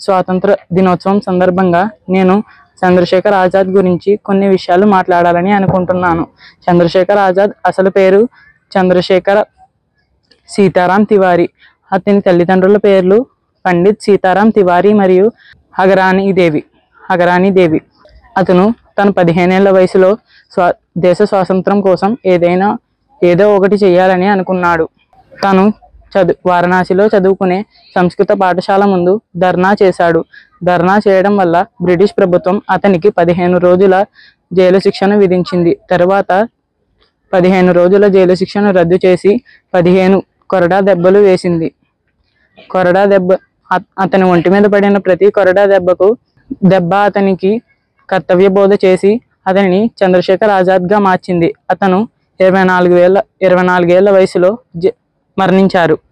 స్వాతంత్ర దినోత్సవం సందర్భంగా నేను చంద్రశేఖర్ ఆజాద్ గురించి కొన్ని విషయాలు మాట్లాడాలని అనుకుంటున్నాను చంద్రశేఖర్ ఆజాద్ అసలు పేరు చంద్రశేఖర సీతారాం తివారీ అతని తల్లిదండ్రుల పేర్లు పండిత్ సీతారాం తివారీ మరియు హగరాణి దేవి హగరాణి దేవి అతను తన పదిహేనేళ్ల వయసులో స్వా దేశ స్వాతంత్రం కోసం ఏదైనా ఏదో ఒకటి చేయాలని అనుకున్నాడు తను చదువు వారణాసిలో చదువుకునే సంస్కృత పాఠశాల ముందు ధర్నా చేశాడు ధర్నా చేయడం వల్ల బ్రిటిష్ ప్రభుత్వం అతనికి పదిహేను రోజుల జైలు శిక్షను విధించింది తర్వాత పదిహేను రోజుల జైలు శిక్షను రద్దు చేసి పదిహేను కొరడా దెబ్బలు వేసింది కొరడా దెబ్బ అత- అతని ఒంటి మీద పడిన ప్రతి కొరడా దెబ్బకు దెబ్బ అతనికి కర్తవ్య బోధ చేసి అతనిని చంద్రశేఖర్ ఆజాద్గా మార్చింది అతను ఇరవై నాలుగు వేల ఇరవై నాలుగేళ్ల వయసులో జ- మరణించారు